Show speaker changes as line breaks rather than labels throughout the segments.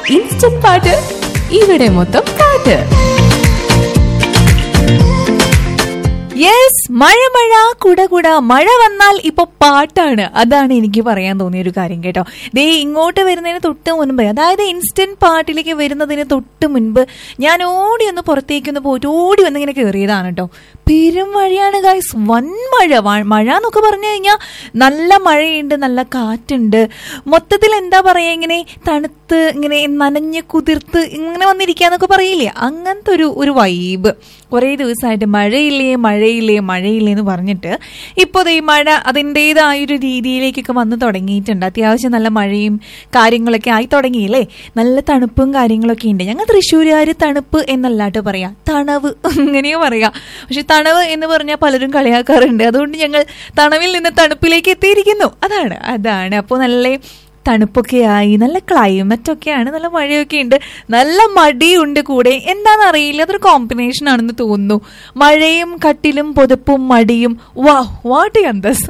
instant പാട്ട് ഇവിടെ മൊത്തം പാട്ട് യെസ് മഴ മഴ കുട കുട മഴ വന്നാൽ ഇപ്പൊ പാട്ടാണ് അതാണ് എനിക്ക് പറയാൻ തോന്നിയ ഒരു കാര്യം കേട്ടോ ദേ ഇങ്ങോട്ട് വരുന്നതിന് തൊട്ട് മുൻപ് അതായത് ഇൻസ്റ്റന്റ് പാട്ടിലേക്ക് വരുന്നതിന് തൊട്ട് മുൻപ് ഞാൻ ഓടി ഒന്ന് പുറത്തേക്ക് ഒന്ന് പോയിട്ട് ഓടി വന്ന് ഇങ്ങനെ കയറിയതാണ് കേട്ടോ പെരും മഴയാണ് ഗായ്സ് വൻ മഴ വ- മഴ എന്നൊക്കെ പറഞ്ഞു കഴിഞ്ഞാൽ നല്ല മഴയുണ്ട് നല്ല കാറ്റുണ്ട് മൊത്തത്തിൽ എന്താ പറയാ ഇങ്ങനെ തണുത്ത് ഇങ്ങനെ നനഞ്ഞ് കുതിർത്ത് ഇങ്ങനെ വന്നിരിക്കാന്നൊക്കെ പറയില്ലേ അങ്ങനത്തെ ഒരു ഒരു വൈബ് കുറേ ദിവസമായിട്ട് മഴയില്ലേ മഴയില്ലേ മഴയില്ലേ എന്ന് പറഞ്ഞിട്ട് ഇപ്പോൾ ഈ മഴ അതിൻ്റെതായൊരു രീതിയിലേക്കൊക്കെ വന്ന് തുടങ്ങിയിട്ടുണ്ട് അത്യാവശ്യം നല്ല മഴയും കാര്യങ്ങളൊക്കെ ആയി തുടങ്ങിയില്ലേ നല്ല തണുപ്പും കാര്യങ്ങളൊക്കെ ഉണ്ട് ഞങ്ങൾ തൃശ്ശൂരുകാർ തണുപ്പ് എന്നല്ലാട്ട് പറയാം തണവ് അങ്ങനെയോ പറയാം പക്ഷെ തണവ് എന്ന് പറഞ്ഞാൽ പലരും കളിയാക്കാറുണ്ട് അതുകൊണ്ട് ഞങ്ങൾ തണവിൽ നിന്ന് തണുപ്പിലേക്ക് എത്തിയിരിക്കുന്നു അതാണ് അതാണ് അപ്പോൾ നല്ല തണുപ്പൊക്കെ ആയി നല്ല ക്ലൈമറ്റ് ഒക്കെയാണ് നല്ല മഴയൊക്കെ ഉണ്ട് നല്ല മടിയുണ്ട് കൂടെ എന്താണെന്ന് അറിയില്ല അതൊരു കോമ്പിനേഷൻ ആണെന്ന് തോന്നുന്നു മഴയും കട്ടിലും പുതപ്പും മടിയും വാ വാട്ട് അന്തസ്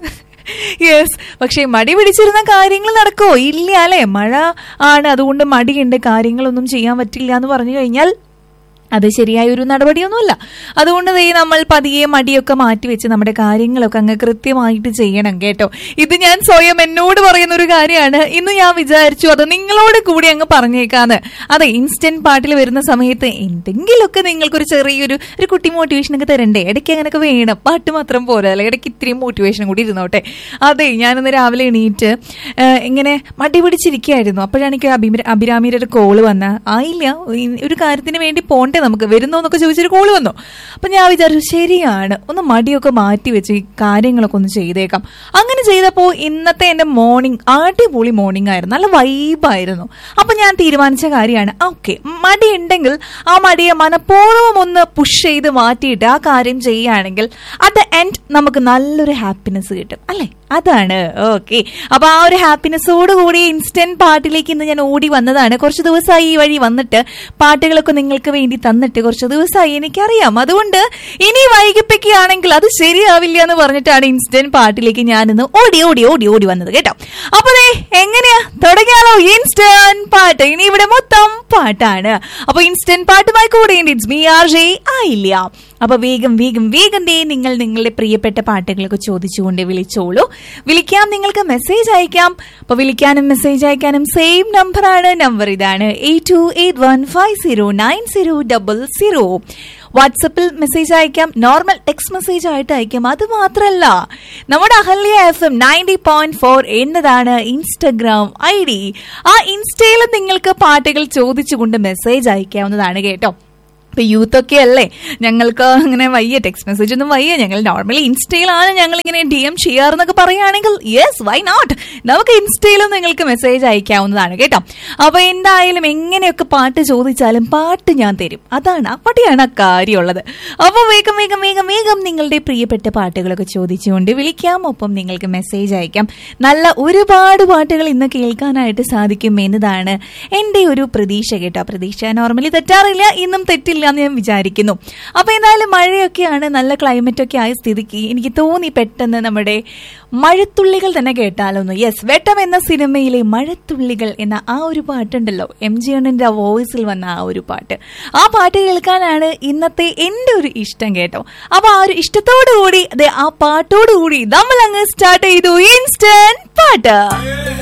യെസ് പക്ഷേ മടി പിടിച്ചിരുന്ന കാര്യങ്ങൾ നടക്കുമോ ഇല്ല അല്ലേ മഴ ആണ് അതുകൊണ്ട് മടിയുണ്ട് കാര്യങ്ങളൊന്നും ചെയ്യാൻ പറ്റില്ല എന്ന് പറഞ്ഞു കഴിഞ്ഞാൽ അത് ശരിയായ ഒരു നടപടിയൊന്നുമല്ല അതുകൊണ്ട് ദേ നമ്മൾ പതിയെ മടിയൊക്കെ മാറ്റിവെച്ച് നമ്മുടെ കാര്യങ്ങളൊക്കെ അങ്ങ് കൃത്യമായിട്ട് ചെയ്യണം കേട്ടോ ഇത് ഞാൻ സ്വയം എന്നോട് പറയുന്ന ഒരു കാര്യമാണ് ഇന്ന് ഞാൻ വിചാരിച്ചു അത് നിങ്ങളോട് കൂടി അങ്ങ് പറഞ്ഞേക്കാന്ന് അതെ ഇൻസ്റ്റന്റ് പാട്ടിൽ വരുന്ന സമയത്ത് എന്തെങ്കിലുമൊക്കെ നിങ്ങൾക്കൊരു ചെറിയൊരു ഒരു കുട്ടി മോട്ടിവേഷൻ ഒക്കെ തരണ്ടേ ഇടയ്ക്ക് അങ്ങനെയൊക്കെ വേണം പാട്ട് മാത്രം പോരാ അല്ലെ ഇടയ്ക്ക് ഇത്രയും മോട്ടിവേഷൻ കൂടി ഇരുന്നോട്ടെ അതെ ഞാനിന്ന് രാവിലെ എണീറ്റ് ആ, ഇങ്ങനെ മടി പിടിച്ചിരിക്കുകയായിരുന്നു അപ്പോഴാണ് എനിക്ക് അഭിമ അഭിരാമിയുടെ ഒരു കോള് വന്ന ആയില്ല ഈ ഒരു കാര്യത്തിന് വേണ്ടി പോണ്ടേ നമുക്ക് വരുന്നോ എന്നൊക്കെ ചോദിച്ചൊരു കോള് വന്നു അപ്പൊ ഞാൻ വിചാരിച്ചു ശരിയാണ് ഒന്ന് മടിയൊക്കെ മാറ്റി വെച്ച് ഈ കാര്യങ്ങളൊക്കെ ഒന്ന് ചെയ്തേക്കാം അങ്ങനെ ചെയ്തപ്പോൾ ഇന്നത്തെ എന്റെ മോർണിംഗ് അടിപൊളി മോർണിംഗ് ആയിരുന്നു നല്ല വൈബായിരുന്നു അപ്പൊ ഞാൻ തീരുമാനിച്ച കാര്യമാണ് ഓക്കെ മടി ഉണ്ടെങ്കിൽ ആ മടിയെ മനഃപൂർവ്വം ഒന്ന് പുഷ് ചെയ്ത് മാറ്റിയിട്ട് ആ കാര്യം ചെയ്യുകയാണെങ്കിൽ അറ്റ് എൻഡ് നമുക്ക് നല്ലൊരു ഹാപ്പിനെസ് കിട്ടും അല്ലേ അതാണ് ഓക്കെ അപ്പൊ ആ ഒരു ഹാപ്പിനെസ്സോട് കൂടി ഇൻസ്റ്റന്റ് പാട്ടിലേക്ക് ഇന്ന് ഞാൻ ഓടി വന്നതാണ് കുറച്ച് ദിവസമായി ഈ വഴി വന്നിട്ട് പാട്ടുകളൊക്കെ നിങ്ങൾക്ക് വേണ്ടി തന്നിട്ട് കുറച്ച് ദിവസമായി എനിക്കറിയാം അതുകൊണ്ട് ഇനി വൈകിപ്പിക്കുകയാണെങ്കിൽ അത് ശരിയാവില്ല എന്ന് പറഞ്ഞിട്ടാണ് ഇൻസ്റ്റന്റ് പാട്ടിലേക്ക് ഞാൻ ഇന്ന് ഓടി ഓടി ഓടി ഓടി വന്നത് കേട്ടോ അപ്പൊ ദേ എങ്ങനെയാ തുടങ്ങിയാലോ ഇൻസ്റ്റന്റ് പാട്ട് ഇനി ഇവിടെ മൊത്തം പാട്ടാണ് അപ്പൊ ഇൻസ്റ്റന്റ് പാട്ടുമായി കൂടെ ഇറ്റ്സ് മീ ആർ ജെ ആയില്ല അപ്പൊ വേഗം വേഗം വേഗം ദേ നിങ്ങൾ നിങ്ങളുടെ പ്രിയപ്പെട്ട പാട്ടുകളൊക്കെ ചോദിച്ചുകൊണ്ട് വിളിച്ചോളൂ വിളിക്കാം നിങ്ങൾക്ക് മെസ്സേജ് അയക്കാം അപ്പൊ വിളിക്കാനും മെസ്സേജ് അയക്കാനും സെയിം നമ്പറാണ് നമ്പർ ഇതാണ് eight two eight one five zero nine zero double zero വാട്സപ്പിൽ മെസ്സേജ് അയക്കാം നോർമൽ ടെക്സ്റ്റ് മെസ്സേജ് ആയിട്ട് അയക്കാം അത് മാത്രമല്ല നമ്മുടെ Ahalya F M ninety point four എന്നതാണ് ഇൻസ്റ്റഗ്രാം ഐ ഡി ആ ഇൻസ്റ്റയിൽ നിങ്ങൾക്ക് പാട്ടുകൾ ചോദിച്ചുകൊണ്ട് മെസ്സേജ് അയക്കാവുന്നതാണ് കേട്ടോ ഇപ്പൊ യൂത്ത് ഒക്കെ അല്ലേ ഞങ്ങൾക്ക് അങ്ങനെ വയ്യ ടെക്സ്റ്റ് മെസ്സേജ് ഒന്നും വയ്യ ഞങ്ങൾ നോർമലി ഇൻസ്റ്റയിലാണ് ഞങ്ങൾ ഇങ്ങനെ ഡി എം ചെയ്യാറെന്നൊക്കെ പറയുകയാണെങ്കിൽ യെസ് വൈ നോട്ട് നമുക്ക് ഇൻസ്റ്റയിലും നിങ്ങൾക്ക് മെസ്സേജ് അയക്കാവുന്നതാണ് കേട്ടോ അപ്പൊ എന്തായാലും എങ്ങനെയൊക്കെ പാട്ട് ചോദിച്ചാലും പാട്ട് ഞാൻ തരും അതാണ് അവിടെയാണ് ആ കാര്യമുള്ളത് അപ്പൊ വേഗം വേഗം വേഗം വേഗം നിങ്ങളുടെ പ്രിയപ്പെട്ട പാട്ടുകളൊക്കെ ചോദിച്ചുകൊണ്ട് വിളിക്കാം ഒപ്പം നിങ്ങൾക്ക് മെസ്സേജ് അയക്കാം നല്ല ഒരുപാട് പാട്ടുകൾ ഇന്ന് കേൾക്കാനായിട്ട് സാധിക്കും എന്നതാണ് എന്റെ ഒരു പ്രതീക്ഷ കേട്ടോ പ്രതീക്ഷ നോർമലി തെറ്റാറില്ല ഇന്നും തെറ്റില്ല എന്ന് ഞാൻ വിചാരിക്കുന്നു അപ്പൊ എന്തായാലും മഴയൊക്കെയാണ് നല്ല ക്ലൈമറ്റ് ഒക്കെ ആയ സ്ഥിതിക്ക് എനിക്ക് തോന്നി പെട്ടെന്ന് നമ്മുടെ മഴത്തുള്ളികൾ തന്നെ കേട്ടാലോന്ന് യെസ് വെട്ടം എന്ന സിനിമയിലെ മഴത്തുള്ളികൾ എന്ന ആ ഒരു പാട്ടുണ്ടല്ലോ എം ജി അണ്ണന്റെ വോയിസിൽ വന്ന ആ ഒരു പാട്ട് ആ പാട്ട് കേൾക്കാനാണ് ഇന്നത്തെ എന്റെ ഒരു ഇഷ്ടം കേട്ടോ അപ്പൊ ആ ഒരു ഇഷ്ടത്തോടു കൂടി അതെ ആ പാട്ടോടു കൂടി നമ്മൾ അങ്ങ് സ്റ്റാർട്ട് ചെയ്തു ഇൻസ്റ്റന്റ് പാട്ട്